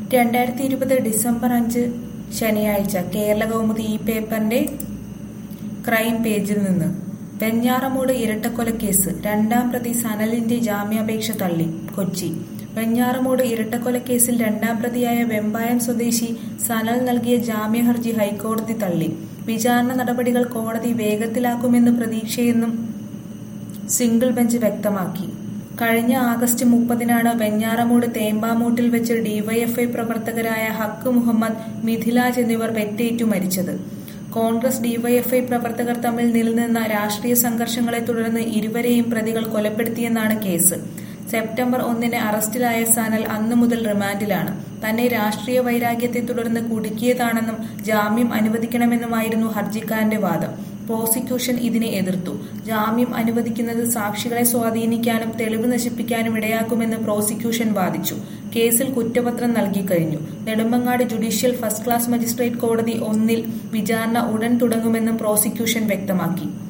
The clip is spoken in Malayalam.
രണ്ടായിരത്തി ഇരുപത് ഡിസംബർ അഞ്ച് ശനിയാഴ്ച കേരള കൗമുദി ഈ പേപ്പറിന്റെ ക്രൈം പേജിൽ നിന്ന് വെഞ്ഞാറമൂട് ഇരട്ടക്കൊലക്കേസ് രണ്ടാം പ്രതി സനലിന്റെ ജാമ്യാപേക്ഷ തള്ളി കൊച്ചി വെഞ്ഞാറമൂട് ഇരട്ടക്കൊലക്കേസിൽ രണ്ടാം പ്രതിയായ വെമ്പായം സ്വദേശി സനൽ നൽകിയ ജാമ്യ ഹർജി ഹൈക്കോടതി തള്ളി വിചാരണ നടപടികൾ കോടതി വേഗത്തിലാക്കുമെന്ന് പ്രതീക്ഷയെന്നും സിംഗിൾ ബെഞ്ച് വ്യക്തമാക്കി കഴിഞ്ഞ ആഗസ്റ്റ് മുപ്പതിനാണ് വെഞ്ഞാറമൂട് തേമ്പാമൂട്ടിൽ വെച്ച് ഡിവൈഎഫ്ഐ പ്രവർത്തകരായ ഹക്ക് മുഹമ്മദ് മിഥിലാജ് എന്നിവർ വെട്ടേറ്റു മരിച്ചത് കോൺഗ്രസ് ഡിവൈഎഫ്ഐ പ്രവർത്തകർ തമ്മിൽ നിലനിന്ന രാഷ്ട്രീയ സംഘർഷങ്ങളെ തുടർന്ന് ഇരുവരെയും പ്രതികൾ കൊലപ്പെടുത്തിയെന്നാണ് കേസ് സെപ്റ്റംബർ ഒന്നിന് അറസ്റ്റിലായ സനൽ അന്നു മുതൽ റിമാൻഡിലാണ് തന്നെ രാഷ്ട്രീയ വൈരാഗ്യത്തെ തുടർന്ന് കുടുക്കിയതാണെന്നും ജാമ്യം അനുവദിക്കണമെന്നുമായിരുന്നു ഹർജിക്കാരന്റെ വാദം പ്രോസിക്യൂഷൻ ഇതിനെ എതിർത്തു ജാമ്യം അനുവദിക്കുന്നത് സാക്ഷികളെ സ്വാധീനിക്കാനും തെളിവ് നശിപ്പിക്കാനും ഇടയാക്കുമെന്ന് പ്രോസിക്യൂഷൻ വാദിച്ചു കേസിൽ കുറ്റപത്രം നൽകിക്കഴിഞ്ഞു Nedumangad judicial first class magistrate കോടതി ഒന്നിൽ വിചാരണ ഉടൻ തുടങ്ങുമെന്നും പ്രോസിക്യൂഷൻ വ്യക്തമാക്കി